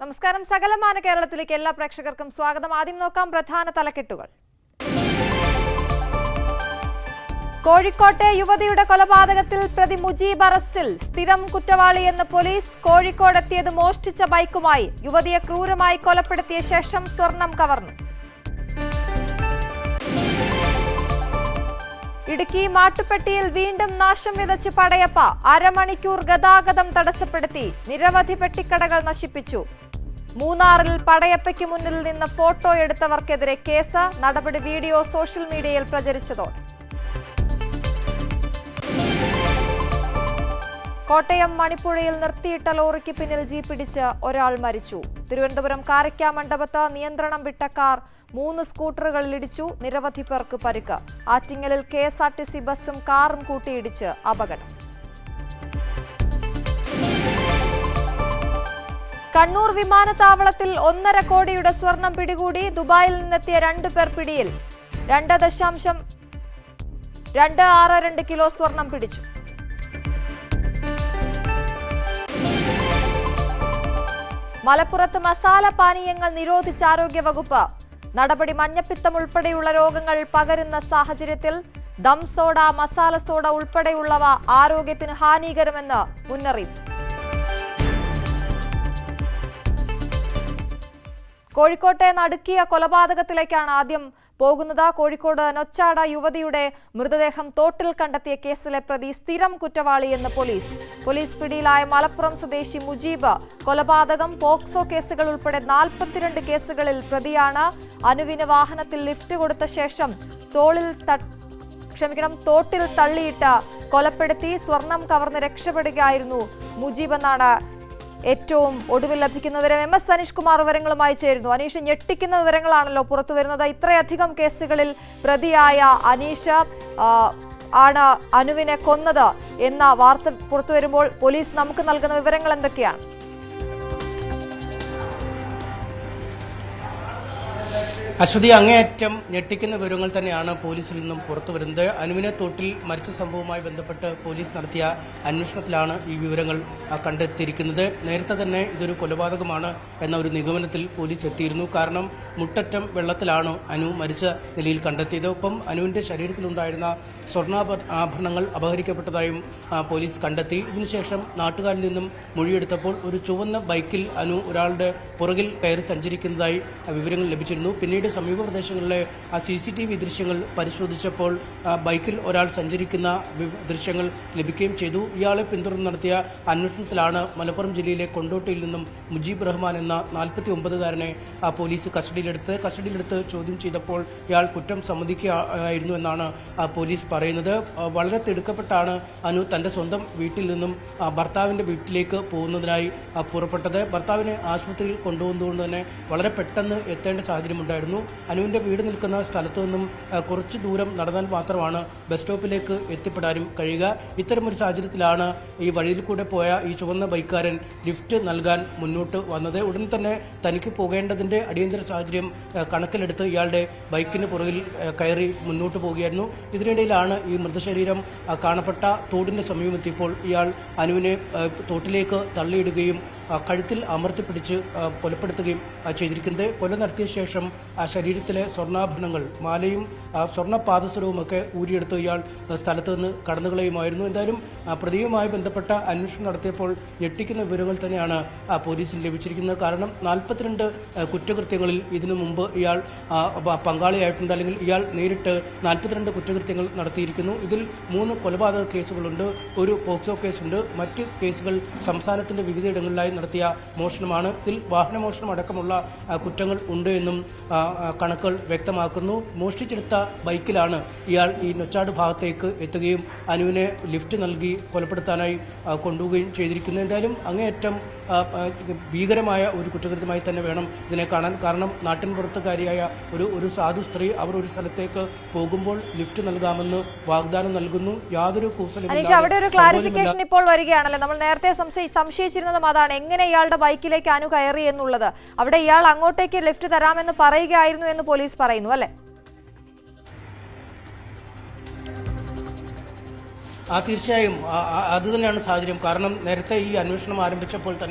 നമസ്കാരം സകലമാന കേരളത്തിലേക്ക് എല്ലാ പ്രേക്ഷകർക്കും സ്വാഗതം ആദ്യം നോക്കാം പ്രധാന തലക്കെട്ടുകൾ കോഴിക്കോട്ടെ യുവതിയുടെ കൊലപാതകത്തിൽ പ്രതി മുജീബ് അറസ്റ്റിൽ സ്ഥിരം കുറ്റവാളിയെന്ന് പോലീസ് കോഴിക്കോടെത്തിയത് മോഷ്ടിച്ച ബൈക്കുമായി യുവതിയെ ക്രൂരമായി കൊലപ്പെടുത്തിയ ശേഷം സ്വർണം കവർന്നു ഇടുക്കി മാട്ടുപ്പെട്ടിയിൽ വീണ്ടും നാശം വിതച്ച് പടയപ്പ അരമണിക്കൂർ ഗതാഗതം തടസ്സപ്പെടുത്തി നിരവധി പെട്ടിക്കടകൾ നശിപ്പിച്ചു മൂന്നാറിൽ പടയപ്പയ്ക്ക് മുന്നിൽ നിന്ന് ഫോട്ടോ എടുത്തവർക്കെതിരെ കേസ് നടപടി വീഡിയോ സോഷ്യൽ മീഡിയയിൽ പ്രചരിച്ചതോടെ കോട്ടയം മണിപ്പുഴയിൽ നിർത്തിയിട്ട ലോറിക്ക് പിന്നിൽ ജീപ്പിടിച്ച് ഒരാൾ മരിച്ചു തിരുവനന്തപുരം കാരയ്ക്ക മണ്ഡപത്ത് നിയന്ത്രണം വിട്ട കാർ മൂന്ന് സ്കൂട്ടറുകളിൽ ഇടിച്ചു നിരവധി പേർക്ക് പരിക്ക് ആറ്റിങ്ങലിൽ K S R T C ബസും കാറും കൂട്ടിയിടിച്ച് അപകടം കണ്ണൂർ വിമാനത്താവളത്തിൽ ഒന്നര കോടിയുടെ സ്വർണം പിടികൂടി ദുബായിൽ നിന്നെത്തിയ രണ്ടു പേർ പിടിയിൽ രണ്ട് ദശാംശം രണ്ട് ആറ് രണ്ട് കിലോ സ്വർണം പിടിച്ചു മലപ്പുറത്ത് മസാല പാനീയങ്ങൾ നിരോധിച്ച ആരോഗ്യവകുപ്പ് നടപടി മഞ്ഞപ്പിത്തം ഉൾപ്പെടെയുള്ള രോഗങ്ങൾ പകരുന്ന സാഹചര്യത്തിൽ ദം സോഡ മസാല സോഡ ഉൾപ്പെടെയുള്ളവ ആരോഗ്യത്തിന് ഹാനികരമെന്ന് മുന്നറിയിപ്പ് കോഴിക്കോട്ടെ നടുക്കിയ കൊലപാതകത്തിലേക്കാണ് ആദ്യം പോകുന്നത് കോഴിക്കോട് നൊച്ചാട യുവതിയുടെ മൃതദേഹം തോട്ടിൽ കണ്ടെത്തിയ കേസിലെ പ്രതി സ്ഥിരം കുറ്റവാളിയെന്ന് പോലീസ് പോലീസ് പിടിയിലായ മലപ്പുറം സ്വദേശി മുജീബ് കൊലപാതകം പോക്സോ കേസുകൾ ഉൾപ്പെടെ നാൽപ്പത്തിരണ്ട് കേസുകളിൽ പ്രതിയാണ് അനുവിന് വാഹനത്തിൽ ലിഫ്റ്റ് കൊടുത്ത ശേഷം തോളിൽ ത- ക്ഷമിക്കണം തോട്ടിൽ തള്ളിയിട്ട് കൊലപ്പെടുത്തി സ്വർണം കവർന്ന് രക്ഷപ്പെടുകയായിരുന്നു മുജീബ് എന്നാണ് ഏറ്റവും ഒടുവിൽ ലഭിക്കുന്ന വിവരം എം എസ് അനീഷ് കുമാർ വിവരങ്ങളുമായി ചേരുന്നു അനീഷ് ഞെട്ടിക്കുന്ന വിവരങ്ങളാണല്ലോ പുറത്തു വരുന്നത് ഇത്രയധികം കേസുകളിൽ പ്രതിയായ അനീഷ് ആ, ആണ് അനുവിനെ കൊന്നത് എന്ന വാർത്ത പുറത്തു വരുമ്പോൾ പോലീസ് നമുക്ക് നൽകുന്ന വിവരങ്ങൾ എന്തൊക്കെയാണ് അശ്വതി അങ്ങേയറ്റം ഞെട്ടിക്കുന്ന വിവരങ്ങൾ തന്നെയാണ് പോലീസിൽ നിന്നും പുറത്തു വരുന്നത് അനുവിനെ തോട്ടിൽ മരിച്ച സംഭവവുമായി ബന്ധപ്പെട്ട് പോലീസ് നടത്തിയ അന്വേഷണത്തിലാണ് ഈ വിവരങ്ങൾ ആ, കണ്ടെത്തിയിരിക്കുന്നത് നേരത്തെ തന്നെ ഇതൊരു കൊലപാതകമാണ് എന്ന ഒരു നിഗമനത്തിൽ പോലീസ് എത്തിയിരുന്നു കാരണം മുട്ടറ്റം വെള്ളത്തിലാണ് അനു മരിച്ച നിലയിൽ കണ്ടെത്തിയത് ഒപ്പം അനുവിൻ്റെ ശരീരത്തിലുണ്ടായിരുന്ന സ്വർണ്ണാഭ ആഭരണങ്ങൾ അപഹരിക്കപ്പെട്ടതായും ആ, പോലീസ് കണ്ടെത്തി ഇതിനുശേഷം നാട്ടുകാരിൽ നിന്നും മൊഴിയെടുത്തപ്പോൾ ഒരു ചുവന്ന ബൈക്കിൽ അനു ഒരാളുടെ പുറകിൽ കയറി സഞ്ചരിക്കുന്നതായി ആ, വിവരങ്ങൾ ലഭിച്ചിരുന്നു പിന്നീട് സമീപ പ്രദേശങ്ങളിലെ ആ സി സി ടി വി ദൃശ്യങ്ങൾ പരിശോധിച്ചപ്പോൾ ആ, ബൈക്കിൽ ഒരാൾ സഞ്ചരിക്കുന്ന വി- ദൃശ്യങ്ങൾ ലഭിക്കുകയും ചെയ്തു ഇയാളെ പിന്തുടർന്ന് നടത്തിയ അന്വേഷണത്തിലാണ് മലപ്പുറം ജില്ലയിലെ കൊണ്ടോട്ടിയിൽ നിന്നും മുജീബ് റഹ്മാൻ എന്ന നാൽപ്പത്തി ഒമ്പതുകാരനെ ആ പോലീസ് കസ്റ്റഡിയിലെടുത്ത് കസ്റ്റഡിയിലെടുത്ത് ചോദ്യം ചെയ്തപ്പോൾ ഇയാൾ കുറ്റം സമ്മതിക്കുകയായിരുന്നു എന്നാണ് ആ പോലീസ് പറയുന്നത് ആ, വളരെ തിടുക്കപ്പെട്ടാണ് അനു തൻ്റെ സ്വന്തം വീട്ടിൽ നിന്നും ആ, ഭർത്താവിൻ്റെ വീട്ടിലേക്ക് പോകുന്നതിനായി ആ, പുറപ്പെട്ടത് ഭർത്താവിനെ ആശുപത്രിയിൽ കൊണ്ടുപോകുന്നതുകൊണ്ട് തന്നെ വളരെ പെട്ടെന്ന് എത്തേണ്ട സാഹചര്യമുണ്ടായിരുന്നു അനുവിൻ്റെ വീട് നിൽക്കുന്ന സ്ഥലത്തു നിന്നും ആ, കുറച്ച് ദൂരം നടന്നാൽ മാത്രമാണ് ബസ് സ്റ്റോപ്പിലേക്ക് എത്തിപ്പെടാനും കഴിയുക ഇത്തരമൊരു സാഹചര്യത്തിലാണ് ഈ വഴിയിൽ കൂടെ പോയ ഈ ചുവന്ന ബൈക്കാരൻ ലിഫ്റ്റ് നൽകാൻ മുന്നോട്ട് വന്നത് ഉടൻ തന്നെ തനിക്ക് പോകേണ്ടതിൻ്റെ അടിയന്തര സാഹചര്യം ആ, കണക്കിലെടുത്ത് ഇയാളുടെ ബൈക്കിന് പുറകിൽ ആ, കയറി മുന്നോട്ട് പോവുകയായിരുന്നു ഇതിനിടയിലാണ് ഈ മൃതശരീരം ആ, കാണപ്പെട്ട തോടിൻ്റെ സമീപമെത്തിയപ്പോൾ ഇയാൾ അനുവിനെ ആ, തോട്ടിലേക്ക് തള്ളിയിടുകയും ആ, കഴുത്തിൽ അമർത്തിപ്പിടിച്ച് ആ, കൊലപ്പെടുത്തുകയും ആ, ചെയ്തിരിക്കുന്നത് കൊല നടത്തിയ ശേഷം ആ ശരീരത്തിലെ സ്വർണ്ണാഭരണങ്ങൾ മാലയും ആ, സ്വർണ്ണ പാദസരവുമൊക്കെ ഊരിയെടുത്ത് ഇയാൾ ആ, സ്ഥലത്ത് നിന്ന് കടന്നുകളയുമായിരുന്നു എന്തായാലും ആ, പ്രതിയുമായി ബന്ധപ്പെട്ട അന്വേഷണം നടത്തിയപ്പോൾ ഞെട്ടിക്കുന്ന വിവരങ്ങൾ തന്നെയാണ് ആ, പോലീസിന് ലഭിച്ചിരിക്കുന്നത് കാരണം നാൽപ്പത്തിരണ്ട് ആ, കുറ്റകൃത്യങ്ങളിൽ ഇതിനു മുമ്പ് ഇയാൾ ആ, പ- പങ്കാളിയായിട്ടുണ്ട് അല്ലെങ്കിൽ ഇയാൾ നേരിട്ട് നാൽപ്പത്തിരണ്ട് കുറ്റകൃത്യങ്ങൾ നടത്തിയിരിക്കുന്നു ഇതിൽ മൂന്ന് കൊലപാതക കേസുകളുണ്ട് ഒരു പോക്സോ കേസുണ്ട് മറ്റ് കേസുകൾ സംസ്ഥാനത്തിന്റെ വിവിധയിടങ്ങളിലായി നടത്തിയ മോഷണമാണ് ഇതിൽ വാഹനമോഷണം അടക്കമുള്ള ആ, കുറ്റങ്ങൾ ഉണ്ട് എന്നും ആ, ആ, കണക്കുകൾ വ്യക്തമാക്കുന്നു മോഷ്ടിച്ചെടുത്ത ബൈക്കിലാണ് ഇയാൾ ഈ നൊച്ചാട് ഭാഗത്തേക്ക് എത്തുകയും അനുവിനെ ലിഫ്റ്റ് നൽകി കൊലപ്പെടുത്താനായി ആ, കൊണ്ടുപോവുകയും ചെയ്തിരിക്കുന്നു എന്തായാലും അങ്ങേയറ്റം ആ, ആ, ഭീകരമായ ഒരു കുറ്റകൃത്യമായി തന്നെ വേണം ഇതിനെ കാണാൻ കാരണം നാട്ടിൻ പുറത്തുകാരിയായ ഒരു ഒരു സാധു സ്ത്രീ അവർ ഒരു സ്ഥലത്തേക്ക് പോകുമ്പോൾ ലിഫ്റ്റ് നൽകാമെന്ന് വാഗ്ദാനം നൽകുന്നു യാതൊരു അനീഷ് അവിടെ ഒരു ക്ലാരിഫിക്കേഷൻ ഇപ്പോൾ വരികയാണല്ലോ നമ്മൾ നേരത്തെ സംശയി സംശയിച്ചിരുന്നതും അതാണ് എങ്ങനെ ഇയാളുടെ ബൈക്കിലേക്ക് അനു കയറി എന്നുള്ളത് അവിടെ ഇയാൾ അങ്ങോട്ടേക്ക് ലിഫ്റ്റ് തരാമെന്ന് പറയുകയായിരുന്നു എന്ന് പോലീസ് പറയുന്നു അല്ലെ ആ തീർച്ചയായും ആ- ആ- അത് തന്നെയാണ് സാഹചര്യം കാരണം നേരത്തെ ഈ അന്വേഷണം ആരംഭിച്ചപ്പോൾ തന്നെ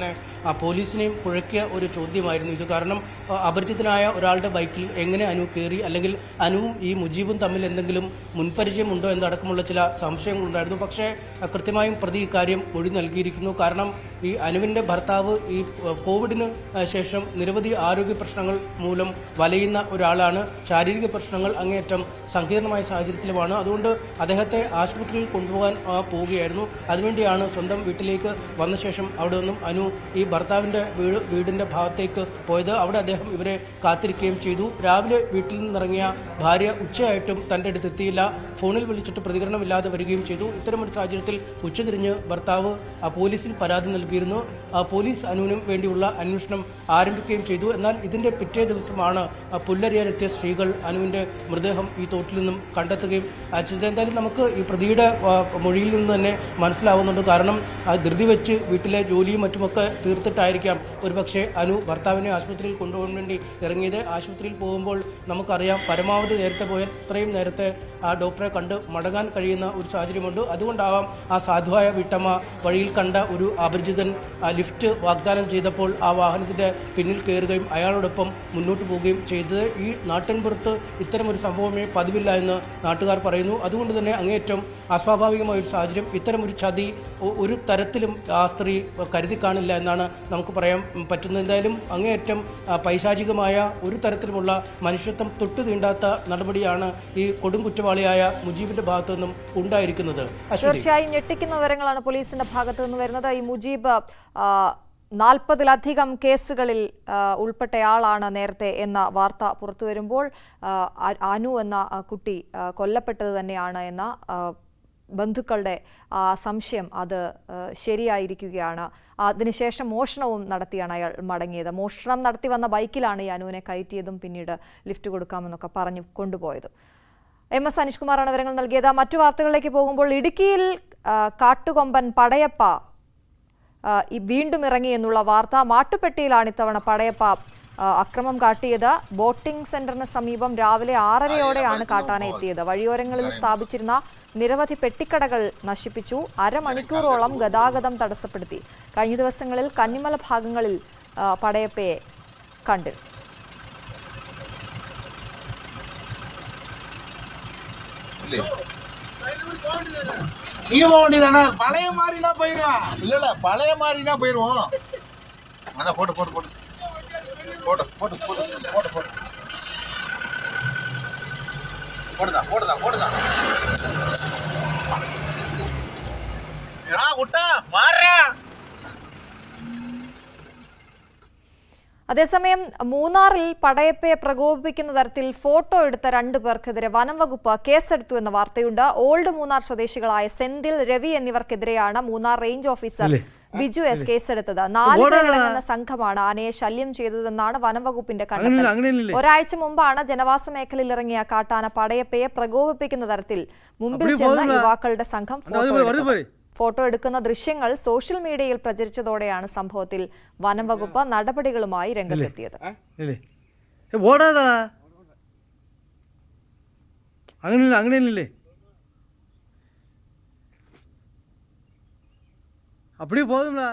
ആ, പോലീസിനെയും കുഴക്കിയ ഒരു ചോദ്യമായിരുന്നു ഇത് കാരണം ആ, അപരിചിതനായ ഒരാളുടെ ബൈക്കിൽ എങ്ങനെ അനു കയറി അല്ലെങ്കിൽ അനുവും ഈ മുജീബും തമ്മിൽ എന്തെങ്കിലും മുൻപരിചയമുണ്ടോ എന്നടക്കമുള്ള ചില സംശയങ്ങളുണ്ടായിരുന്നു പക്ഷേ ആ, കൃത്യമായും പ്രതി ഇക്കാര്യം മൊഴി നൽകിയിരിക്കുന്നു കാരണം ഈ അനുവിൻ്റെ ഭർത്താവ് ഈ ആ, കോവിഡിന് ആ, ശേഷം നിരവധി ആരോഗ്യ പ്രശ്നങ്ങൾ മൂലം വലയുന്ന ഒരാളാണ് ശാരീരിക പ്രശ്നങ്ങൾ അങ്ങേയറ്റം സങ്കീർണമായ സാഹചര്യത്തിലുമാണ് അതുകൊണ്ട് അദ്ദേഹത്തെ ആശുപത്രിയിൽ കൊണ്ടുപോകാൻ ആ, പോവുകയായിരുന്നു അതിനുവേണ്ടിയാണ് സ്വന്തം വീട്ടിലേക്ക് വന്ന ശേഷം അവിടെ നിന്നും അനു ഈ ഭർത്താവിൻ്റെ വീട് വീടിൻ്റെ ഭാഗത്തേക്ക് പോയത് അവിടെ അദ്ദേഹം ഇവരെ കാത്തിരിക്കുകയും ചെയ്തു രാവിലെ വീട്ടിൽ നിന്നിറങ്ങിയ ഭാര്യ ഉച്ചയായിട്ടും തൻ്റെ അടുത്ത് എത്തിയില്ല ഫോണിൽ വിളിച്ചിട്ട് പ്രതികരണമില്ലാതെ വരികയും ചെയ്തു ഇത്തരമൊരു സാഹചര്യത്തിൽ ഉച്ചതിരിഞ്ഞ് ഭർത്താവ് ആ, പോലീസിൽ പരാതി നൽകിയിരുന്നു ആ, പോലീസ് അനുവിനും വേണ്ടിയുള്ള അന്വേഷണം ആരംഭിക്കുകയും ചെയ്തു എന്നാൽ ഇതിൻ്റെ പിറ്റേ ദിവസമാണ് ആ, പുല്ലരിയാലെത്തിയ സ്ത്രീകൾ അനുവിൻ്റെ മൃതദേഹം ഈ തോട്ടിൽ നിന്നും കണ്ടെത്തുകയും ആ, ചെയ്തത് എന്തായാലും നമുക്ക് ഈ പ്രതിയുടെ ആ, മൊഴിയിൽ നിന്ന് തന്നെ മനസ്സിലാവുന്നുണ്ട് കാരണം ആ, ധൃതി വെച്ച് വീട്ടിലെ ജോലിയും മറ്റുമൊക്കെ തീർത്തിട്ടായിരിക്കാം ഒരുപക്ഷെ അനു ഭർത്താവിനെ ആശുപത്രിയിൽ കൊണ്ടുപോകാൻ വേണ്ടി ഇറങ്ങിയത് ആശുപത്രിയിൽ പോകുമ്പോൾ നമുക്കറിയാം പരമാവധി നേരത്തെ പോയാൽ ഇത്രയും നേരത്തെ ആ ഡോക്ടറെ കണ്ട് മടങ്ങാൻ കഴിയുന്ന ഒരു സാഹചര്യമുണ്ട് അതുകൊണ്ടാവാം ആ സാധുവായ വീട്ടമ്മ വഴിയിൽ കണ്ട ഒരു അപരിചിതൻ ആ ലിഫ്റ്റ് വാഗ്ദാനം ചെയ്തപ്പോൾ ആ വാഹനത്തിന്റെ പിന്നിൽ കയറുകയും അയാളോടൊപ്പം മുന്നോട്ട് പോവുകയും ചെയ്തത് ഈ നാട്ടിൻപുറത്ത് ഇത്തരം ഒരു സംഭവമേ പതിവില്ല എന്ന് നാട്ടുകാർ പറയുന്നു അതുകൊണ്ട് തന്നെ അങ്ങേയറ്റം അസ്വാഭാവികമായ ഒരു സാഹചര്യം ഇത്തരം ഒരു ചതി ഒ- ഒരു തരത്തിലും ആ സ്ത്രീ കരുതി കാണില്ല എന്നാണ് നമുക്ക് പറയാൻ പറ്റുന്നത് എന്തായാലും അങ്ങേയറ്റം ആ, പൈശാചികമായ ഒരു തരത്തിലുമുള്ള മനുഷ്യത്വം തൊട്ടു തീണ്ടാത്ത നടപടിയാണ് ഈ കൊടും കുറ്റവാളിയായ മുജീബിന്റെ ഭാഗത്തു നിന്നും ഉണ്ടായിരിക്കുന്നത് അശ്വതി തീർച്ചയായും ഞെട്ടിക്കുന്ന വിവരങ്ങളാണ് പോലീസിന്റെ ഭാഗത്തു നിന്ന് വരുന്നത് ഈ മുജീബ് ആ, നാൽപ്പതിലധികം കേസുകളിൽ ആ, ഉൾപ്പെട്ടയാളാണ് നേരത്തെ എന്ന വാർത്ത പുറത്തു വരുമ്പോൾ ആ, അ- അനു എന്ന ആ, കുട്ടി ആ, കൊല്ലപ്പെട്ടത് തന്നെയാണ് എന്ന ആ, ബന്ധുക്കളുടെ ആ സംശയം അത് ആ, ശരിയായിരിക്കുകയാണ് അതിനുശേഷം മോഷണവും നടത്തിയാണ് അയാൾ മടങ്ങിയത് മോഷണം നടത്തി വന്ന ബൈക്കിലാണ് ഈ അനുവിനെ കയറ്റിയതും പിന്നീട് ലിഫ്റ്റ് കൊടുക്കാമെന്നൊക്കെ പറഞ്ഞു കൊണ്ടുപോയത് എം എസ് അനിഷ്കുമാറാണ് വിവരങ്ങൾ നൽകിയത് മറ്റു വാർത്തകളിലേക്ക് പോകുമ്പോൾ ഇടുക്കിയിൽ ആ, കാട്ടുകൊമ്പൻ പടയപ്പ ആ, ഈ വീണ്ടും ഇറങ്ങി എന്നുള്ള വാർത്ത മാട്ടുപ്പെട്ടിയിലാണ് ഇത്തവണ പടയപ്പ ആ, അക്രമം കാട്ടിയത് ബോട്ടിംഗ് സെന്ററിന് സമീപം രാവിലെ ആറരയോടെയാണ് കാട്ടാന എത്തിയത് വഴിയോരങ്ങളിൽ സ്ഥാപിച്ചിരുന്ന നിരവധി പെട്ടിക്കടകൾ നശിപ്പിച്ചു അരമണിക്കൂറോളം ഗതാഗതം തടസ്സപ്പെടുത്തി കഴിഞ്ഞ ദിവസങ്ങളിൽ കന്നിമല ഭാഗങ്ങളിൽ ആ, പടയപ്പയെ കണ്ടിരുന്നു நீ போக வேண்டியதானே பழைய மாதிரிலாம் போயிடுவான் இல்ல இல்ல பழைய மாதிரினா போயிருவோம் அதான் போட்டு போட்டு போட்டு போட்டு போட்டு போட்டு போட்டு போட்டு போடுதா போடுதா போடுதா ஏடா குட்டா மாறுறா അതേസമയം മൂന്നാറിൽ പടയപ്പയെ പ്രകോപിപ്പിക്കുന്ന തരത്തിൽ ഫോട്ടോ എടുത്ത രണ്ടു പേർക്കെതിരെ വനം വകുപ്പ് കേസെടുത്തു എന്ന വാർത്തയുണ്ട് ഓൾഡ് മൂന്നാർ സ്വദേശികളായ സെന്തിൽ രവി എന്നിവർക്കെതിരെയാണ് Munnar range officer Biju S കേസെടുത്തത് നാല് പേരടങ്ങുന്ന സംഘമാണ് ആനയെ ശല്യം ചെയ്തതെന്നാണ് വനം വകുപ്പിന്റെ കണ്ടെത്തൽ ഒരാഴ്ച മുമ്പാണ് ജനവാസ മേഖലയിൽ ഇറങ്ങിയ കാട്ടാന പടയപ്പയെ പ്രകോപിപ്പിക്കുന്ന തരത്തിൽ മുമ്പിൽ ചെന്ന യുവാക്കളുടെ സംഘം ഫോട്ടോ എടുത്തത്. ഫോട്ടോ എടുക്കുന്ന ദൃശ്യങ്ങൾ സോഷ്യൽ മീഡിയയിൽ പ്രചരിച്ചതോടെയാണ് സംഭവത്തിൽ വനം വകുപ്പ് നടപടികളുമായി രംഗത്തെത്തിയത് ഇല്ലേ ഏ, ഓടാതാ അങ്ങനെയില്ല അങ്ങനെയില്ലേ அப்படியே போதும்ல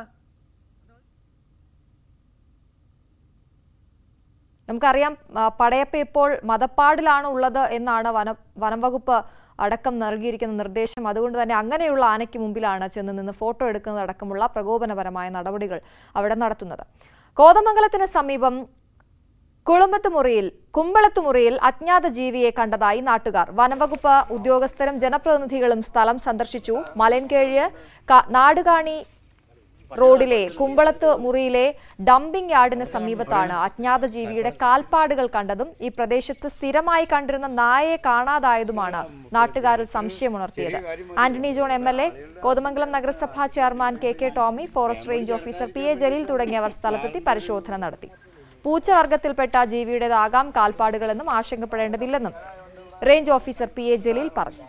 നമുക്കറിയാം ആ, പടയപ്പ ഇപ്പോൾ മതപ്പാടിലാണ് ഉള്ളത് എന്നാണ് വന വനം വകുപ്പ് അടക്കം നൽകിയിരിക്കുന്ന നിർദ്ദേശം അതുകൊണ്ട് തന്നെ അങ്ങനെയുള്ള ആനയ്ക്ക് മുമ്പിലാണ് ചെന്ന് നിന്ന് ഫോട്ടോ എടുക്കുന്നതടക്കമുള്ള പ്രകോപനപരമായ നടപടികൾ അവിടെ നടത്തുന്നത് കോതമംഗലത്തിന് സമീപം കുളമ്പത്തുമുറിയിൽ കുമ്പളത്തുമുറിയിൽ അജ്ഞാത ജീവിയെ കണ്ടതായി നാട്ടുകാർ വനംവകുപ്പ് ഉദ്യോഗസ്ഥരും ജനപ്രതിനിധികളും സ്ഥലം സന്ദർശിച്ചു മലൻകേഴ് ക- നാടുകാണി റോഡിലെ കുമ്പളത്ത് മുറിയിലെ ഡംപിംഗ് യാർഡിന് സമീപത്താണ് അജ്ഞാത ജീവിയുടെ കാൽപ്പാടുകൾ കണ്ടതും ഈ പ്രദേശത്ത് സ്ഥിരമായി കണ്ടിരുന്ന നായയെ കാണാതായതുമാണ് നാട്ടുകാരിൽ സംശയമുണർത്തിയത് Antony John M L A Kothamangalam നഗരസഭാ chairman K K Tomy forest range officer P A Jaleel തുടങ്ങിയവർ സ്ഥലത്തെത്തി പരിശോധന നടത്തി പൂച്ചവർഗത്തിൽപ്പെട്ട ജീവിയുടേതാകാം കാൽപ്പാടുകളെന്നും ആശങ്കപ്പെടേണ്ടതില്ലെന്നും range officer P A Jaleel പറഞ്ഞു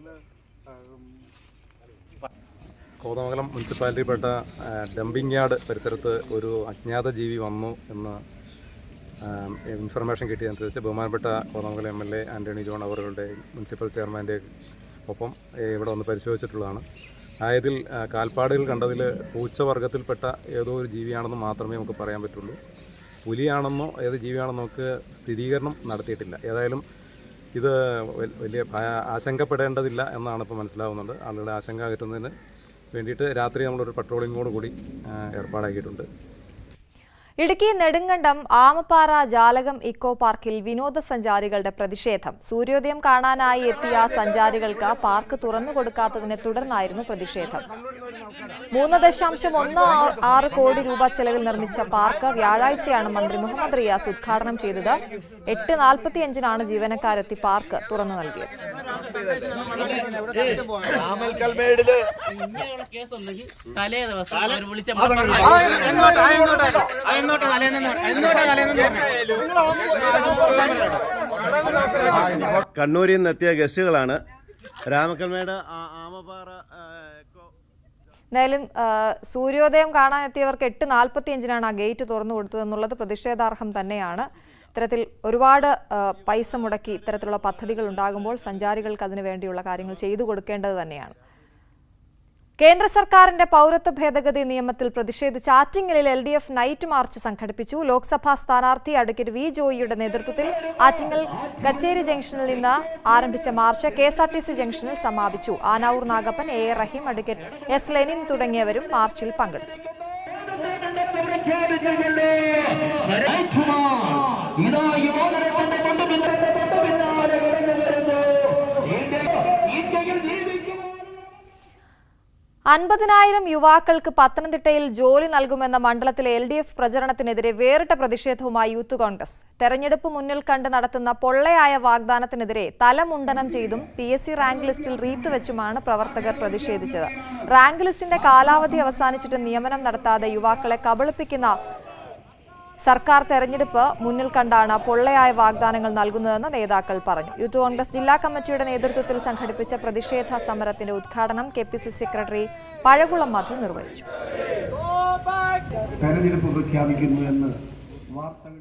കോതമംഗലം മുനിസിപ്പാലിറ്റിയിൽപ്പെട്ട ആ, ഡംപിംഗ് യാർഡ് പരിസരത്ത് ഒരു അജ്ഞാത ജീവി വന്നു എന്ന് ആ, ഇൻഫർമേഷൻ കിട്ടിയതനുസരിച്ച് ബഹുമാനപ്പെട്ട Kothamangalam M L A Antony John അവരുടെ മുനിസിപ്പൽ ചെയർമാൻ്റെ ഒപ്പം ഏ, ഇവിടെ വന്ന് പരിശോധിച്ചിട്ടുള്ളതാണ് ആയതിൽ ആ, കാൽപ്പാടുകൾ കണ്ടതിൽ പൂച്ചവർഗത്തിൽപ്പെട്ട ഏതോ ഒരു ജീവിയാണെന്ന് മാത്രമേ നമുക്ക് പറയാൻ പറ്റുള്ളൂ പുലിയാണെന്നോ ഏത് ജീവിയാണെന്നോ നമുക്ക് സ്ഥിരീകരണം നടത്തിയിട്ടില്ല ഏതായാലും ഇത് വ- വലിയ ഭയ- ആശങ്കപ്പെടേണ്ടതില്ല എന്നാണ് ഇപ്പോൾ മനസ്സിലാവുന്നത് ആളുകളുടെ ആശങ്ക അകറ്റുന്നതിന് വേണ്ടിയിട്ട് രാത്രി നമ്മളൊരു പട്രോളിങ്ങോട് കൂടി ആ, ഏർപ്പാടാക്കിയിട്ടുണ്ട് ഇടുക്കി നെടുങ്കണ്ടം ആമപ്പാറ ജാലകം ഇക്കോ പാർക്കിൽ വിനോദസഞ്ചാരികളുടെ പ്രതിഷേധം സൂര്യോദയം കാണാനായി എത്തിയ സഞ്ചാരികൾക്ക് പാർക്ക് തുറന്നു കൊടുക്കാത്തതിനെ തുടർന്നായിരുന്നു പ്രതിഷേധം മൂന്ന് ദശാംശം ഒന്ന് ആ- ആറ് കോടി രൂപ ചെലവിൽ നിർമ്മിച്ച പാർക്ക് വ്യാഴാഴ്ചയാണ് മന്ത്രി മുഹമ്മദ് റിയാസ് ഉദ്ഘാടനം ചെയ്തത് എട്ട് നാൽപ്പത്തിയഞ്ചിനാണ് ജീവനക്കാരെത്തി പാർക്ക് തുറന്നു നൽകിയത് രാമൽക്കൽമേടില് തലേ ദിവസം അവര് വിളിച്ച കണ്ണൂരിൽ നിന്നെത്തിയ ഗസ്റ്റുകളാണ് രാമക്കൽമേട് ആ- ആമപ്പാറ ആ, എക്കോ എന്തായാലും ആ, സൂര്യോദയം കാണാൻ എത്തിയവർക്ക് എട്ട് നാൽപ്പത്തിയഞ്ചിനാണ് ആ ഗേറ്റ് തുറന്നു കൊടുത്തതെന്നുള്ളത് പ്രതിഷേധാർഹം തന്നെയാണ് ഇത്തരത്തിൽ ഒരുപാട് ആ, പൈസ മുടക്കി ഇത്തരത്തിലുള്ള പദ്ധതികൾ ഉണ്ടാകുമ്പോൾ സഞ്ചാരികൾക്ക് അതിനു വേണ്ടിയുള്ള കാര്യങ്ങൾ ചെയ്തു കൊടുക്കേണ്ടത് തന്നെയാണ് കേന്ദ്ര സർക്കാരിന്റെ പൗരത്വ ഭേദഗതി നിയമത്തിൽ പ്രതിഷേധിച്ച് ആറ്റിങ്ങലിൽ L D F night march സംഘടിപ്പിച്ചു ലോക്സഭാ സ്ഥാനാർത്ഥി അഡ്വക്കേറ്റ് വി ജോയിയുടെ നേതൃത്വത്തിൽ ആറ്റിങ്ങൽ കച്ചേരി ജംഗ്ഷനിൽ നിന്ന് ആരംഭിച്ച march K S R T C ജംഗ്ഷനിൽ സമാപിച്ചു Anavoor Nagappan A A Rahim advocate S Lenin തുടങ്ങിയവരും മാർച്ചിൽ പങ്കെടുത്തു അൻപതിനായിരം യുവാക്കൾക്ക് പത്തനംതിട്ടയിൽ ജോലി നൽകുമെന്ന മണ്ഡലത്തിലെ എൽ ഡി എഫ് പ്രചരണത്തിനെതിരെ വേറിട്ട പ്രതിഷേധവുമായി യൂത്ത് കോൺഗ്രസ് തെരഞ്ഞെടുപ്പ് മുന്നിൽ കണ്ട് നടത്തുന്ന പൊള്ളയായ വാഗ്ദാനത്തിനെതിരെ തലമുണ്ടനം ചെയ്തും പി എസ് സി റാങ്ക് ലിസ്റ്റിൽ റീത്ത് വെച്ചുമാണ് പ്രവർത്തകർ പ്രതിഷേധിച്ചത് റാങ്ക് ലിസ്റ്റിന്റെ കാലാവധി അവസാനിച്ചിട്ട് നിയമനം നടത്താതെ യുവാക്കളെ കബളിപ്പിക്കുന്ന സർക്കാർ തെരഞ്ഞെടുപ്പ് മുന്നിൽ കണ്ടാണ് പൊള്ളയായ വാഗ്ദാനങ്ങൾ നൽകുന്നതെന്ന് നേതാക്കൾ പറഞ്ഞു യൂത്ത് കോൺഗ്രസ് ജില്ലാ കമ്മിറ്റിയുടെ നേതൃത്വത്തിൽ സംഘടിപ്പിച്ച പ്രതിഷേധ സമരത്തിന്റെ ഉദ്ഘാടനം K P C secretary Pazhakulam Madhu നിർവഹിച്ചു തെരഞ്ഞെടുപ്പ് പ്രഖ്യാപിക്കുന്നു എന്ന് വാർത്തകളിൽ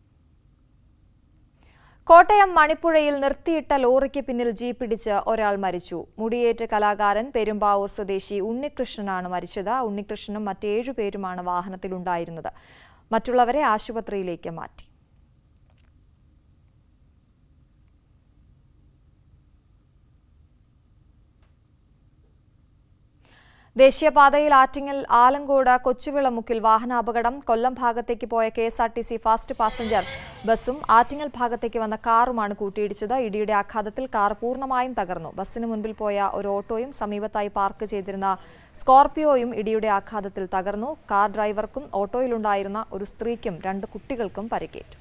കോട്ടയം മണിപ്പുഴയിൽ നിർത്തിയിട്ട ലോറിക്ക് പിന്നിൽ ജീപ്പിടിച്ച് ഒരാൾ മരിച്ചു മുടിയേറ്റ കലാകാരൻ പെരുമ്പാവൂർ സ്വദേശി ഉണ്ണികൃഷ്ണനാണ് മരിച്ചത് ഉണ്ണികൃഷ്ണനും മറ്റേഴു പേരുമാണ് വാഹനത്തിലുണ്ടായിരുന്നത് മറ്റുള്ളവരെ ആശുപത്രിയിലേക്ക് മാറ്റി ദേശീയപാതയിൽ ആറ്റിങ്ങൽ ആലങ്കോട് കൊച്ചുവിളമുക്കിൽ വാഹനാപകടം കൊല്ലം ഭാഗത്തേക്ക് പോയ K S R T C fast passenger ബസ്സും ആറ്റിങ്ങൽ ഭാഗത്തേക്ക് വന്ന കാറുമാണ് കൂട്ടിയിടിച്ചത് ഇടിയുടെ ആഘാതത്തിൽ കാർ പൂർണ്ണമായും തകർന്നു ബസ്സിന് മുൻപിൽ പോയ ഒരു ഓട്ടോയും സമീപത്തായി പാർക്ക് ചെയ്തിരുന്ന സ്കോർപിയോയും ഇടിയുടെ ആഘാതത്തിൽ തകർന്നു കാർ ഡ്രൈവർക്കും ഓട്ടോയിലുണ്ടായിരുന്ന ഒരു സ്ത്രീക്കും രണ്ട് കുട്ടികൾക്കും പരിക്കേറ്റു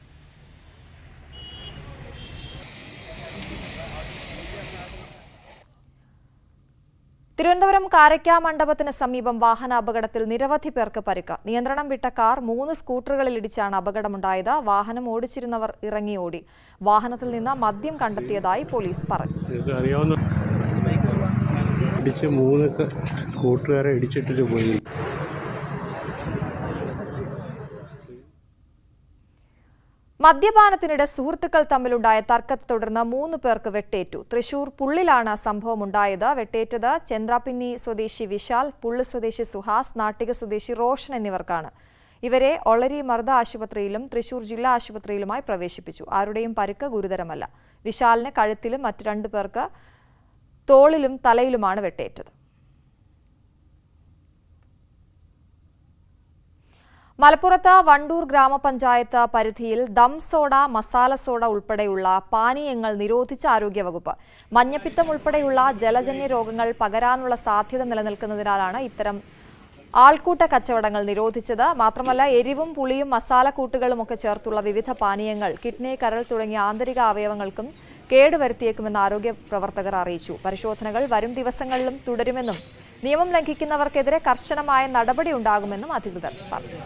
തിരുവനന്തപുരം കാരയ്ക്കാ മണ്ഡപത്തിന് സമീപം വാഹനാപകടത്തിൽ നിരവധി പേർക്ക് പരിക്ക് നിയന്ത്രണം വിട്ട കാർ മൂന്ന് സ്കൂട്ടറുകളിൽ ഇടിച്ചാണ് അപകടമുണ്ടായത് വാഹനം ഓടിച്ചിരുന്നവർ ഇറങ്ങി ഓടി വാഹനത്തിൽ നിന്ന് മദ്യം കണ്ടെത്തിയതായി പോലീസ് പറഞ്ഞു നിങ്ങൾക്ക് അറിയാവുന്ന ഇടിച്ച് മൂന്ന് ക- സ്കൂട്ടറുകാരെ ഇടിച്ചിട്ടിട്ട് പോയി മദ്യപാനത്തിനിടെ സുഹൃത്തുക്കൾ തമ്മിലുണ്ടായ തർക്കത്തെ തുടർന്ന് മൂന്ന് പേർക്ക് വെട്ടേറ്റു തൃശൂർ പുള്ളിലാണ് സംഭവമുണ്ടായത് വെട്ടേറ്റത് ചന്ദ്രാപിന്നി സ്വദേശി വിശാൽ പുള്ളി സ്വദേശി സുഹാസ് നാട്ടിക സ്വദേശി റോഷൻ എന്നിവർക്കാണ് ഇവരെ ഒളരി മർദ്ദ ആശുപത്രിയിലും തൃശൂർ ജില്ലാ ആശുപത്രിയിലുമായി പ്രവേശിപ്പിച്ചു ആരുടെയും പരിക്ക് ഗുരുതരമല്ല വിശാലിന് കഴുത്തിലും മറ്റു രണ്ടു പേർക്ക് തോളിലും തലയിലുമാണ് വെട്ടേറ്റത് മലപ്പുറത്ത് വണ്ടൂർ ഗ്രാമപഞ്ചായത്ത് പരിധിയിൽ ദം സോഡ മസാല സോഡ ഉൾപ്പെടെയുള്ള പാനീയങ്ങൾ നിരോധിച്ച ആരോഗ്യവകുപ്പ് മഞ്ഞപ്പിത്തം ഉൾപ്പെടെയുള്ള ജലജന്യ രോഗങ്ങൾ പകരാനുള്ള സാധ്യത നിലനിൽക്കുന്നതിനാലാണ് ഇത്തരം ആൾക്കൂട്ട കച്ചവടങ്ങൾ നിരോധിച്ചത് മാത്രമല്ല എരിവും പുളിയും മസാലക്കൂട്ടുകളും ഒക്കെ ചേർത്തുള്ള വിവിധ പാനീയങ്ങൾ കിഡ്നി കരൾ തുടങ്ങിയ ആന്തരിക അവയവങ്ങൾക്കും കേടുവരുത്തിയേക്കുമെന്ന് ആരോഗ്യ പ്രവർത്തകർ അറിയിച്ചു പരിശോധനകൾ വരും ദിവസങ്ങളിലും തുടരുമെന്നും നിയമം ലംഘിക്കുന്നവർക്കെതിരെ കർശനമായ നടപടി ഉണ്ടാകുമെന്നും അധികൃതർ പറഞ്ഞു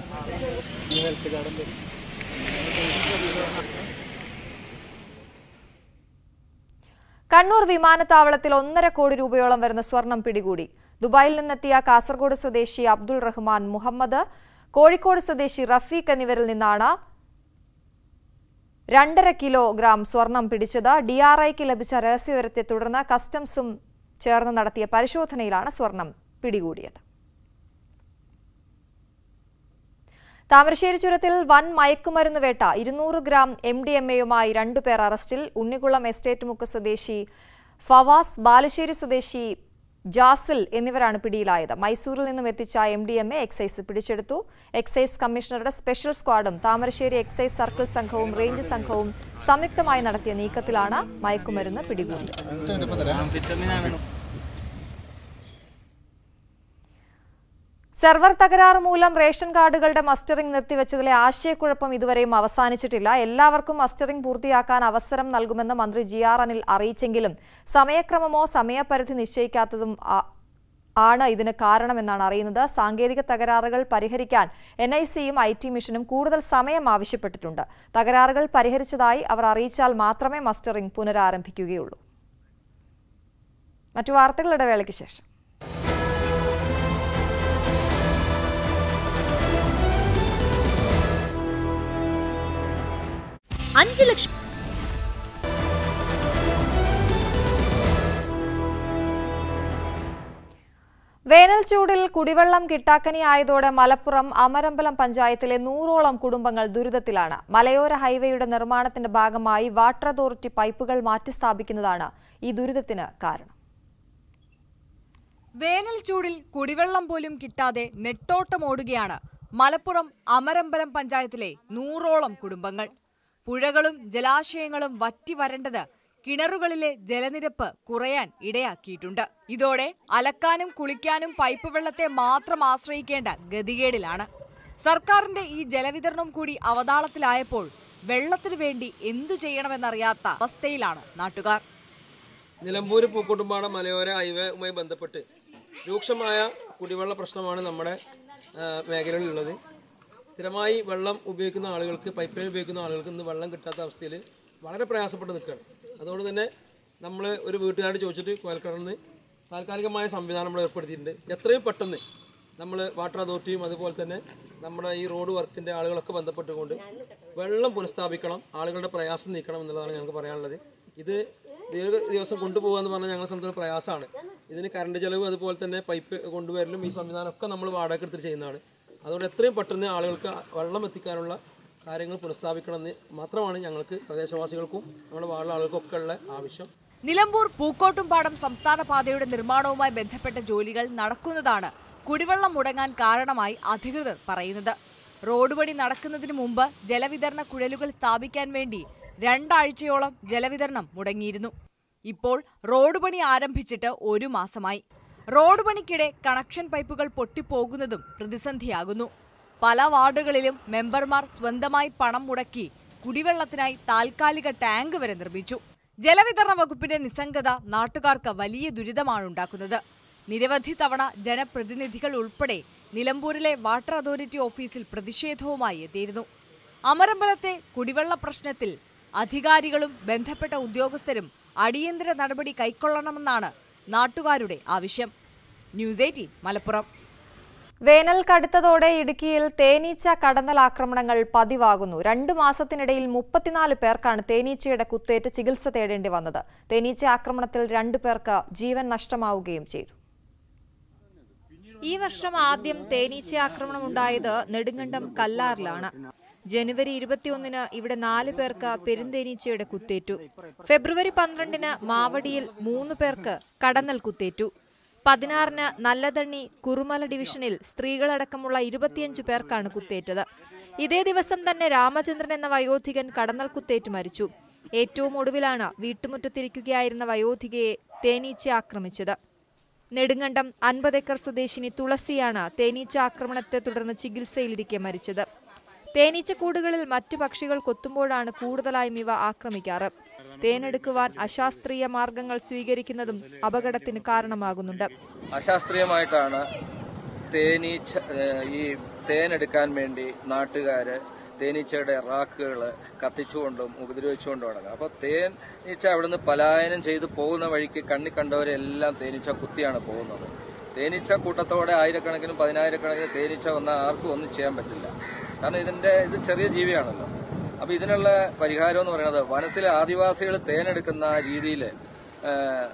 കണ്ണൂർ വിമാനത്താവളത്തിൽ ഒന്നര കോടി രൂപയോളം വരുന്ന സ്വർണം പിടികൂടി ദുബായിൽ നിന്നെത്തിയ കാസർഗോഡ് സ്വദേശി അബ്ദുൾ റഹ്മാൻ മുഹമ്മദ് കോഴിക്കോട് സ്വദേശി റഫീഖ് എന്നിവരിൽ നിന്നാണ് രണ്ടര കിലോഗ്രാം സ്വർണം പിടിച്ചത് ഡിആർഐക്ക് ലഭിച്ച രഹസ്യവിവരത്തെ തുടർന്ന് കസ്റ്റംസും ചേർന്ന് നടത്തിയ പരിശോധനയിലാണ് സ്വർണം പിടികൂടിയത് താമരശ്ശേരി ചുരത്തിൽ വൻ മയക്കുമരുന്ന് വേട്ട ഇരുന്നൂറ് ഗ്രാം എം ഡി എം എയുമായി രണ്ടുപേർ അറസ്റ്റിൽ ഉണ്ണികുളം എസ്റ്റേറ്റ് മുക്ക് സ്വദേശി ഫവാസ് ബാലുശ്ശേരി സ്വദേശി ജാസിൽ എന്നിവരാണ് പിടിയിലായത് മൈസൂരിൽ നിന്നും എത്തിച്ച M D M A excise പിടിച്ചെടുത്തു എക്സൈസ് കമ്മീഷണറുടെ സ്പെഷ്യൽ സ്ക്വാഡും താമരശ്ശേരി എക്സൈസ് സർക്കിൾ സംഘവും റേഞ്ച് സംഘവും സംയുക്തമായി നടത്തിയ നീക്കത്തിലാണ് മയക്കുമരുന്ന് പിടികൂടിയത് സെർവർ തകരാറ് മൂലം റേഷൻ കാർഡുകളുടെ മസ്റ്ററിംഗ് നിർത്തിവച്ചതിലെ ആശയക്കുഴപ്പം ഇതുവരെയും അവസാനിച്ചിട്ടില്ല എല്ലാവർക്കും മസ്റ്ററിംഗ് പൂർത്തിയാക്കാൻ അവസരം നൽകുമെന്ന് മന്ത്രി ജി ആർ അനിൽ അറിയിച്ചെങ്കിലും സമയക്രമമോ സമയപരിധി നിശ്ചയിക്കാത്തതും ആ- ആണ് ഇതിന് കാരണമെന്നാണ് അറിയുന്നത് സാങ്കേതിക തകരാറുകൾ പരിഹരിക്കാൻ എൻ ഐ സിയും ഐ ടി മിഷനും കൂടുതൽ സമയം ആവശ്യപ്പെട്ടിട്ടുണ്ട് തകരാറുകൾ പരിഹരിച്ചതായി അവർ അറിയിച്ചാൽ മാത്രമേ മസ്റ്ററിംഗ് പുനരാരംഭിക്കുകയുള്ളൂ മറ്റു വാർത്തകൾ ഇടവേളയ്ക്ക് ശേഷം അഞ്ച് ലക്ഷം വേനൽ ചൂടിൽ കുടിവെള്ളം കിട്ടാക്കനിയായതോടെ മലപ്പുറം അമരമ്പലം പഞ്ചായത്തിലെ നൂറോളം കുടുംബങ്ങൾ ദുരിതത്തിലാണ് മലയോര ഹൈവേയുടെ നിർമ്മാണത്തിന്റെ ഭാഗമായി വാട്ടർ അതോറിറ്റി പൈപ്പുകൾ മാറ്റിസ്ഥാപിക്കുന്നതാണ് ഈ ദുരിതത്തിന് കാരണം വേനൽ ചൂടിൽ കുടിവെള്ളം പോലും കിട്ടാതെ നെട്ടോട്ടമോടുകയാണ് മലപ്പുറം അമരമ്പലം പഞ്ചായത്തിലെ നൂറോളം കുടുംബങ്ങൾ പുഴകളും ജലാശയങ്ങളും വറ്റി വരണ്ടത് കിണറുകളിലെ ജലനിരപ്പ് കുറയാൻ ഇടയാക്കിയിട്ടുണ്ട് ഇതോടെ അലക്കാനും കുളിക്കാനും പൈപ്പ് വെള്ളത്തെ മാത്രം ആശ്രയിക്കേണ്ട ഗതികേടിലാണ് സർക്കാരിന്റെ ഈ ജലവിതരണം കൂടി അവതാളത്തിലായപ്പോൾ വെള്ളത്തിനു വേണ്ടി എന്തു ചെയ്യണമെന്നറിയാത്ത അവസ്ഥയിലാണ് നാട്ടുകാർ നിലമ്പൂർ പൂക്കോട്ടുംപാടം മലയോര ഹൈവേയുമായി ബന്ധപ്പെട്ട് രൂക്ഷമായ കുടിവെള്ള പ്രശ്നമാണ് നമ്മുടെ ആ, മേഖലയിലുള്ളത് സ്ഥിരമായി വെള്ളം ഉപയോഗിക്കുന്ന ആളുകൾക്ക് പൈപ്പ് ലൈൻ ഉപയോഗിക്കുന്ന ആളുകൾക്ക് ഇന്ന് വെള്ളം കിട്ടാത്ത അവസ്ഥയിൽ വളരെ പ്രയാസപ്പെട്ട് നിൽക്കുകയാണ് അതുകൊണ്ട് തന്നെ നമ്മൾ ഒരു വീട്ടുകാരോട് ചോദിച്ചിട്ട് കോയൽക്കടന്ന് താൽക്കാലികമായ സംവിധാനം നമ്മൾ ഏർപ്പെടുത്തിയിട്ടുണ്ട് എത്രയും പെട്ടെന്ന് നമ്മൾ വാട്ടർ അതോറിറ്റിയും അതുപോലെ തന്നെ നമ്മുടെ ഈ റോഡ് വർക്കിൻ്റെ ആളുകളൊക്കെ ബന്ധപ്പെട്ടുകൊണ്ട് വെള്ളം പുനഃസ്ഥാപിക്കണം ആളുകളുടെ പ്രയാസം നീക്കണം എന്നുള്ളതാണ് ഞങ്ങൾക്ക് പറയാനുള്ളത് ഇത് ദീർഘ ദിവസം കൊണ്ടുപോകുക എന്ന് പറഞ്ഞാൽ ഞങ്ങളെ സംബന്ധിച്ച് പ്രയാസമാണ് ഇതിന് കറണ്ട് ചെലവ് അതുപോലെ തന്നെ പൈപ്പ് കൊണ്ടുവരലും ഈ സംവിധാനമൊക്കെ നമ്മൾ വാടക എടുത്തിട്ട് ചെയ്യുന്നതാണ് അതുകൊണ്ട് എത്രയും പെട്ടെന്ന് ആളുകൾക്ക് വെള്ളം എത്തിക്കാനുള്ള കാര്യങ്ങൾ പുനഃസ്ഥാപിക്കണമെന്ന് മാത്രമാണ് ഞങ്ങൾക്ക് പ്രദേശവാസികൾക്കും നമ്മുടെ വാർഡിലെ ആളുകൾക്കും ഒക്കെ ഉള്ള ആവശ്യം നിലമ്പൂർ പൂക്കോട്ടുംപാടം സംസ്ഥാന പാതയുടെ നിർമ്മാണവുമായി ബന്ധപ്പെട്ട ജോലികൾ നടക്കുന്നതാണ് കുടിവെള്ളം മുടങ്ങാൻ കാരണമായി അധികൃതർ പറയുന്നത് റോഡ് പണി നടക്കുന്നതിന് മുമ്പ് ജലവിതരണ കുഴലുകൾ സ്ഥാപിക്കാൻ വേണ്ടി രണ്ടാഴ്ചയോളം ജലവിതരണം മുടങ്ങിയിരുന്നു ഇപ്പോൾ റോഡ് പണി ആരംഭിച്ചിട്ട് ഒരു മാസമായി റോഡ് പണിക്കിടെ കണക്ഷൻ പൈപ്പുകൾ പൊട്ടിപ്പോകുന്നതും പ്രതിസന്ധിയാകുന്നു പല വാർഡുകളിലും മെമ്പർമാർ സ്വന്തമായി പണം മുടക്കി കുടിവെള്ളത്തിനായി താൽക്കാലിക ടാങ്ക് വരെ നിർമ്മിച്ചു ജലവിതരണ വകുപ്പിന്റെ നിസ്സംഗത നാട്ടുകാർക്ക് വലിയ ദുരിതമാണ് ഉണ്ടാക്കുന്നത് നിരവധി തവണ ജനപ്രതിനിധികൾ ഉൾപ്പെടെ നിലമ്പൂരിലെ വാട്ടർ അതോറിറ്റി ഓഫീസിൽ പ്രതിഷേധവുമായി എത്തിയിരുന്നു അമരമ്പലത്തെ കുടിവെള്ള പ്രശ്നത്തിൽ അധികാരികളും ബന്ധപ്പെട്ട ഉദ്യോഗസ്ഥരും അടിയന്തര നടപടി കൈക്കൊള്ളണമെന്നാണ് നാട്ടുകാരുടെ ആവശ്യം ന്യൂസ് എയ്റ്റീൻ മലപ്പുറം വേനൽ കടുത്തതോടെ ഇടുക്കിയിൽ തേനീച്ച കടന്നൽ ആക്രമണങ്ങൾ പതിവാകുന്നു രണ്ടു മാസത്തിനിടയിൽ മുപ്പത്തിനാല് പേർക്കാണ് തേനീച്ചയുടെ കുത്തേറ്റ് ചികിത്സ തേടേണ്ടി വന്നത് തേനീച്ച ആക്രമണത്തിൽ രണ്ടു പേർക്ക് ജീവൻ നഷ്ടമാവുകയും ചെയ്തു ഈ വർഷം ആദ്യം തേനീച്ച ആക്രമണം ഉണ്ടായത് നെടുങ്കണ്ടം കല്ലാറിലാണ് ജനുവരി ഇരുപത്തിയൊന്നിന് ഇവിടെ നാല് പേർക്ക് പെരുന്തേനീച്ചയുടെ കുത്തേറ്റു ഫെബ്രുവരി പന്ത്രണ്ടിന് മാവടിയിൽ മൂന്ന് പേർക്ക് കടന്നൽ കുത്തേറ്റു പതിനാറിന് നല്ലതണ്ണി കുറുമല ഡിവിഷനിൽ സ്ത്രീകളടക്കമുള്ള ഇരുപത്തിയഞ്ച് പേർക്കാണ് കുത്തേറ്റത് ഇതേ ദിവസം തന്നെ രാമചന്ദ്രൻ എന്ന വയോധികൻ കടന്നൽ കുത്തേറ്റ് മരിച്ചു ഏറ്റവും ഒടുവിലാണ് വീട്ടുമുറ്റത്തിരിക്കുകയായിരുന്ന വയോധികയെ തേനീച്ച ആക്രമിച്ചത് നെടുങ്കണ്ടം അൻപത് ഏക്കർ സ്വദേശിനി തുളസിയാണ് തേനീച്ച ആക്രമണത്തെ തുടർന്ന് ചികിത്സയിലിരിക്കെ മരിച്ചത് തേനീച്ചക്കൂടുകളിൽ മറ്റു പക്ഷികൾ കൊത്തുമ്പോഴാണ് കൂടുതലായും ഇവ ആക്രമിക്കാറ് തേനെടുക്കുവാൻ അശാസ്ത്രീയ മാർഗങ്ങൾ സ്വീകരിക്കുന്നതും അപകടത്തിന് കാരണമാകുന്നുണ്ട് അശാസ്ത്രീയമായിട്ടാണ് തേനീച്ച ഏഹ് ഈ തേനെടുക്കാൻ വേണ്ടി നാട്ടുകാര് തേനീച്ചയുടെ റാക്കുകൾ കത്തിച്ചുകൊണ്ടും ഉപദ്രവിച്ചുകൊണ്ടും നടക്കുക അപ്പോൾ തേനീച്ച അവിടുന്ന് പലായനം ചെയ്തു പോകുന്ന വഴിക്ക് കണ്ണി കണ്ടവരെല്ലാം തേനീച്ച കുത്തിയാണ് പോകുന്നത് തേനീച്ച കൂട്ടത്തോടെ ആയിരക്കണക്കിനും പതിനായിരക്കണക്കിന് തേനീച്ച വന്നാൽ ആർക്കും ഒന്നും ചെയ്യാൻ പറ്റില്ല കാരണം ഇതിന്റെ ഇത് ചെറിയ ജീവിയാണല്ലോ അപ്പൊ ഇതിനുള്ള പരിഹാരം എന്ന് പറയുന്നത് വനത്തിലെ ആദിവാസികൾ തേനെടുക്കുന്ന രീതിയിൽ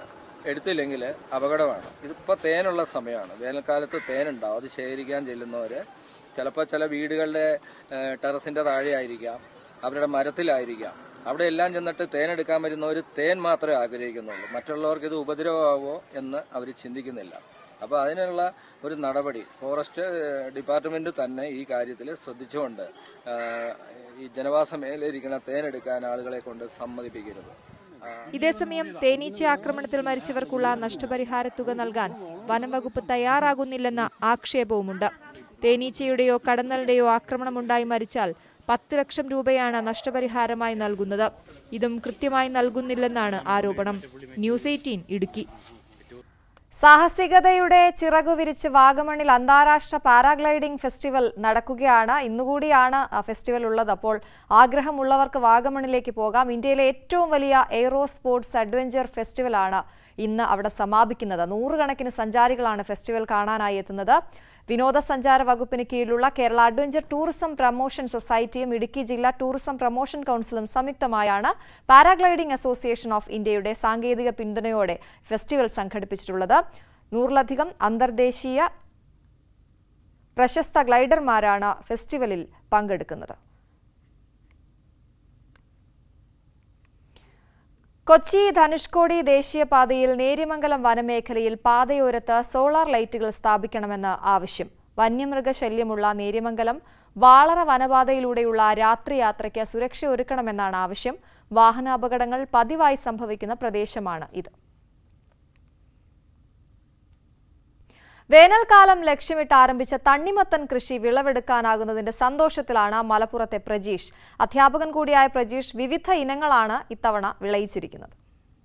എടുത്തില്ലെങ്കിൽ അപകടമാണ് ഇതിപ്പോൾ തേനുള്ള സമയമാണ് വേനൽക്കാലത്ത് തേനുണ്ടാവും അത് ശേഖരിക്കാൻ ചെല്ലുന്നവർ ചിലപ്പോൾ ചില വീടുകളുടെ ടെറസിൻ്റെ താഴെ ആയിരിക്കാം അവരുടെ മരത്തിലായിരിക്കാം അവിടെ എല്ലാം ചെന്നിട്ട് തേൻ എടുക്കാൻ വരുന്നവർ തേൻ മാത്രമേ ആഗ്രഹിക്കുന്നുള്ളൂ മറ്റുള്ളവർക്ക് ഇത് ഉപദ്രവമാവോ എന്ന് അവർ ചിന്തിക്കുന്നില്ല അപ്പോൾ അതിനുള്ള ഒരു നടപടി ഫോറസ്റ്റ് ഡിപ്പാർട്ട്മെന്റ് തന്നെ ഈ കാര്യത്തിൽ ശ്രദ്ധിച്ചുകൊണ്ട് ആ, ഈ ജനവാസ മേഖലയിരിക്കുന്ന തേൻ എടുക്കാൻ ആളുകളെ കൊണ്ട് സമ്മതിപ്പിക്കരുത് ആ, ഇതേസമയം തേനീച്ച ആക്രമണത്തിൽ മരിച്ചവർക്കുള്ള നഷ്ടപരിഹാര തുക നൽകാൻ വനം വകുപ്പ് തയ്യാറാകുന്നില്ലെന്ന ആക്ഷേപവുമുണ്ട് തേനീച്ചയുടെയോ കടന്നലിന്റെയോ ആക്രമണമുണ്ടായി മരിച്ചാൽ പത്ത് ലക്ഷം രൂപയാണ് നഷ്ടപരിഹാരമായി നൽകുന്നത് ഇതും കൃത്യമായി നൽകുന്നില്ലെന്നാണ് ആരോപണം ന്യൂസ് എയ്റ്റീൻ ഇടുക്കി സാഹസികതയുടെ ചിറകു വിരിച്ച് വാഗമണിൽ അന്താരാഷ്ട്ര പാരാഗ്ലൈഡിംഗ് ഫെസ്റ്റിവൽ നടക്കുകയാണ് ഇന്നുകൂടിയാണ് ആ ഫെസ്റ്റിവൽ ഉള്ളത് അപ്പോൾ ആഗ്രഹമുള്ളവർക്ക് വാഗമണിലേക്ക് പോകാം ഇന്ത്യയിലെ ഏറ്റവും വലിയ എയ്റോ സ്പോർട്സ് അഡ്വഞ്ചർ ഫെസ്റ്റിവലാണ് ഇന്ന് അവിടെ സമാപിക്കുന്നത് നൂറുകണക്കിന് സഞ്ചാരികളാണ് ഫെസ്റ്റിവൽ കാണാനായി എത്തുന്നത് വിനോദസഞ്ചാര വകുപ്പിന് കീഴിലുള്ള കേരള അഡ്വഞ്ചർ ടൂറിസം പ്രമോഷൻ സൊസൈറ്റിയും ഇടുക്കി ജില്ലാ ടൂറിസം പ്രമോഷൻ കൌൺസിലും സംയുക്തമായാണ് പാരാഗ്ലൈഡിംഗ് അസോസിയേഷൻ ഓഫ് ഇന്ത്യയുടെ സാങ്കേതിക പിന്തുണയോടെ ഫെസ്റ്റിവൽ സംഘടിപ്പിച്ചിട്ടുള്ളത് നൂറിലധികം അന്തർദേശീയ പ്രശസ്ത ഗ്ലൈഡർമാരാണ് ഫെസ്റ്റിവലിൽ പങ്കെടുക്കുന്നത് കൊച്ചി ധനുഷ്കോടി ദേശീയപാതയിൽ നേര്യമംഗലം വനമേഖലയിൽ പാതയോരത്ത് സോളാർ ലൈറ്റുകൾ സ്ഥാപിക്കണമെന്ന് ആവശ്യം വന്യമൃഗശല്യമുള്ള നേര്യമംഗലം വാളറ വനപാതയിലൂടെയുള്ള രാത്രിയാത്രയ്ക്ക് സുരക്ഷ ഒരുക്കണമെന്നാണ് ആവശ്യം വാഹനാപകടങ്ങൾ പതിവായി സംഭവിക്കുന്ന പ്രദേശമാണ് ഇത് വേനൽക്കാലം ലക്ഷ്യമിട്ട് ആരംഭിച്ച തണ്ണിമത്തൻ കൃഷി വിളവെടുക്കാനാകുന്നതിന്റെ സന്തോഷത്തിലാണ് മലപ്പുറത്തെ പ്രജീഷ് അധ്യാപകൻ കൂടിയായ പ്രജീഷ് വിവിധ ഇനങ്ങളാണ് ഇത്തവണ വിളയിച്ചിരിക്കുന്നത്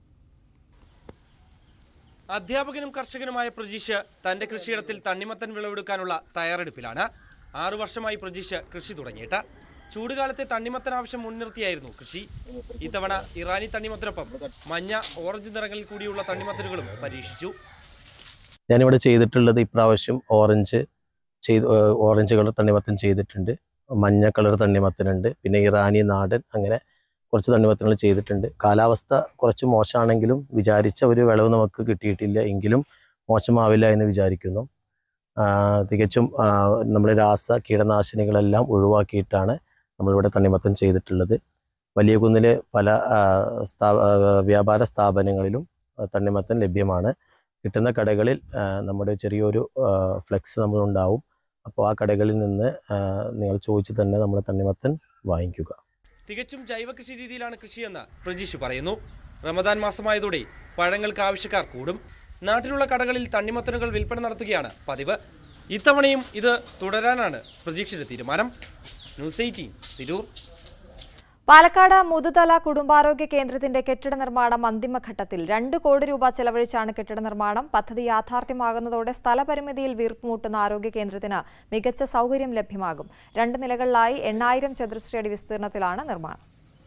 അധ്യാപകനും കർഷകനുമായ പ്രജീഷ് തന്റെ കൃഷിയിടത്തിൽ തണ്ണിമത്തൻ വിളവെടുക്കാനുള്ള തയ്യാറെടുപ്പിലാണ് ആറു വർഷമായി പ്രജീഷ് കൃഷി തുടങ്ങിയിട്ട് ചൂടുകാലത്തെ തണ്ണിമത്തൻ ആവശ്യം മുൻനിർത്തിയായിരുന്നു കൃഷി ഇത്തവണ ഇറാനി തണ്ണിമത്തനൊപ്പം മഞ്ഞ ഓറഞ്ച് നിറങ്ങളിൽ കൂടിയുള്ള തണ്ണിമത്തനുകളും പരീക്ഷിച്ചു ഞാനിവിടെ ചെയ്തിട്ടുള്ളത് ഇപ്രാവശ്യം ഓറഞ്ച് ചെയ്ത് ഏഹ് ഓറഞ്ച് കളർ തണ്ണിമത്തൻ ചെയ്തിട്ടുണ്ട് മഞ്ഞ കളർ തണ്ണിമത്തനുണ്ട് പിന്നെ ഇറാനി നാടൻ അങ്ങനെ കുറച്ച് തണ്ണിമത്തനുകൾ ചെയ്തിട്ടുണ്ട് കാലാവസ്ഥ കുറച്ച് മോശമാണെങ്കിലും വിചാരിച്ച ഒരു വിളവ് നമുക്ക് കിട്ടിയിട്ടില്ല എങ്കിലും മോശമാവില്ല എന്ന് വിചാരിക്കുന്നു ആ, തികച്ചും നമ്മൾ രാസ കീടനാശിനികളെല്ലാം ഒഴിവാക്കിയിട്ടാണ് നമ്മളിവിടെ തണ്ണിമത്തൻ ചെയ്തിട്ടുള്ളത് വലിയ കുന്നിലെ പല ആ, സ്ഥാ ആ, വ്യാപാര സ്ഥാപനങ്ങളിലും ആ, തണ്ണിമത്തൻ ലഭ്യമാണ് കിട്ടുന്ന കടകളിൽ ആ, നമ്മുടെ ചെറിയൊരു ഫ്ലെക്സ് നമ്മളുണ്ടാവും അപ്പോൾ ആ കടകളിൽ നിന്ന് ആ, നിങ്ങൾ ചോദിച്ച് തന്നെ നമ്മൾ തണ്ണിമത്തൻ വാങ്ങിക്കുക തികച്ചും ജൈവ കൃഷി രീതിയിലാണ് കൃഷിയെന്ന് പ്രജീഷ് പറയുന്നു റമദാൻ മാസമായതോടെ പഴങ്ങൾക്ക് ആവശ്യക്കാർ കൂടും നാട്ടിലുള്ള കടകളിൽ തണ്ണിമത്തനുകൾ വിൽപ്പന നടത്തുകയാണ് പതിവ് ഇത്തവണയും ഇത് തുടരാനാണ് പ്രതീക്ഷിത തീരുമാനം ന്യൂസ് എയ്റ്റീൻ തിരൂർ പാലക്കാട് മുതുതല കുടുംബാരോഗ്യ കേന്ദ്രത്തിന്റെ കെട്ടിട നിർമ്മാണം അന്തിമഘട്ടത്തിൽ രണ്ട് കോടി രൂപ ചെലവഴിച്ചാണ് കെട്ടിട നിർമ്മാണം പദ്ധതി യാഥാർത്ഥ്യമാകുന്നതോടെ സ്ഥലപരിമിതിയിൽ വീർപ്പുമുട്ടുന്ന ആരോഗ്യ കേന്ദ്രത്തിന് മികച്ച സൗകര്യം ലഭ്യമാകും രണ്ട് നിലകളിലായി എണ്ണായിരം ചതുരശ്രയടി വിസ്തീർണത്തിലാണ് നിർമ്മാണം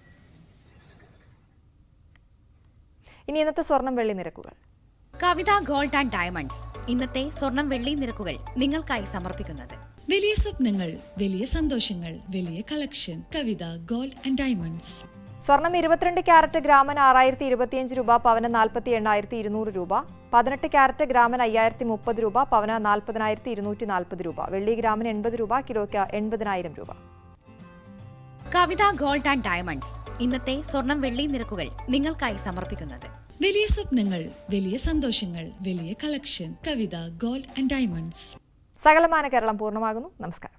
ഇനി ഇന്നത്തെ സ്വർണം വെള്ളി നിരക്കുകൾ കവിത ഗോൾഡ് ആൻഡ് ഡയമണ്ട്സ് ഇന്നത്തെ സ്വർണം വെള്ളി നിരക്കുകൾ നിങ്ങൾക്കായി സമർപ്പിക്കുന്നത് വലിയ സ്വപ്നങ്ങൾ വലിയ സന്തോഷങ്ങൾ വലിയ collection Kavitha gold and diamonds സ്വർണം ഇരുപത്തിരണ്ട് ക്യാരറ്റ് ഗ്രാമിന് ആറായിരത്തി ഇരുപത്തിയഞ്ച് രൂപ പവന് നാൽപ്പത്തി എണ്ണായിരത്തി ഇരുന്നൂറ് രൂപ പതിനെട്ട് ക്യാരറ്റ് ഗ്രാമിന് അയ്യായിരത്തി മുപ്പത് രൂപ പവന് നാൽപ്പതിനായിരത്തി ഇരുന്നൂറ്റി നാൽപ്പത് രൂപ വെള്ളി ഗ്രാമിന് എൺപത് രൂപ കിലോയ്ക്ക് എൺപതിനായിരം രൂപ കവിത ഗോൾഡ് ആൻഡ് ഡയമണ്ട്സ് ഇന്നത്തെ സ്വർണം വെള്ളി നിരക്കുകൾ നിങ്ങൾക്കായി സമർപ്പിക്കുന്നത് വലിയ സ്വപ്നങ്ങൾ വലിയ സന്തോഷങ്ങൾ വലിയ collection Kavitha gold and diamonds സകലമാന കേരളം പൂർണ്ണമാകുന്നു നമസ്കാരം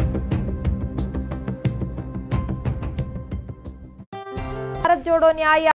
ഭാരത് ജോഡോ ന്യായ